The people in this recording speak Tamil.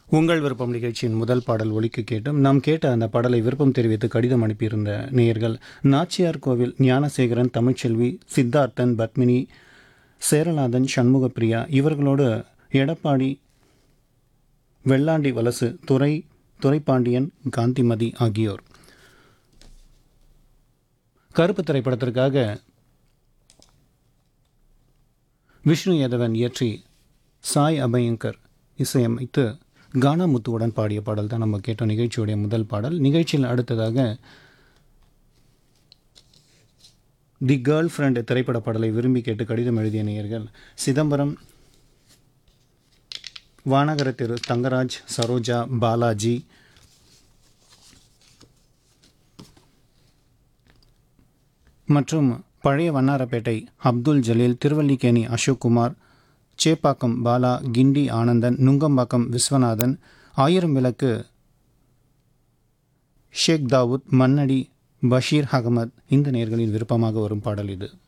உங்கள் விருப்பம் நிகழ்ச்சியின் முதல் பாடல் ஒலிக்கு கேட்டும் நாம் கேட்ட அந்த பாடலை விருப்பம் தெரிவித்து கடிதம் அனுப்பியிருந்த நேயர்கள் நாச்சியார் கோவில் ஞானசேகரன் தமிழ்ச்செல்வி சித்தார்த்தன் பத்மினி சேரநாதன் சண்முகப்பிரியா இவர்களோடு எடப்பாடி வெள்ளாண்டி வலசு துரை துரைப்பாண்டியன் காந்திமதி ஆகியோர் கருப்பு திரைப்படத்திற்காக விஷ்ணு யாதவன் இயற்றி சாய் அபயங்கர் இசையமைத்து கானா முத்துவுடன் பாடிய பாடல் தான் நம்ம கேட்ட நிகழ்ச்சியுடைய முதல் பாடல் நிகழ்ச்சியில் அடுத்ததாக தி கேர்ள் ஃப்ரெண்ட் திரைப்பட பாடலை விரும்பி கேட்டு கடிதம் எழுதிய நேயர்கள் சிதம்பரம் வானகர திரு தங்கராஜ் சரோஜா பாலாஜி மற்றும் பழைய வண்ணாரப்பேட்டை அப்துல் ஜலீல் திருவல்லிக்கேணி அசோக்குமார் சேப்பாக்கம் பாலா கிண்டி ஆனந்தன் நுங்கம்பாக்கம் விஸ்வநாதன் ஆயிரம் விளக்கு ஷேக் தாவூத் மன்னடி பஷீர் அகமத் இந்த நேர்களின் விருப்பமாக வரும் பாடல் இது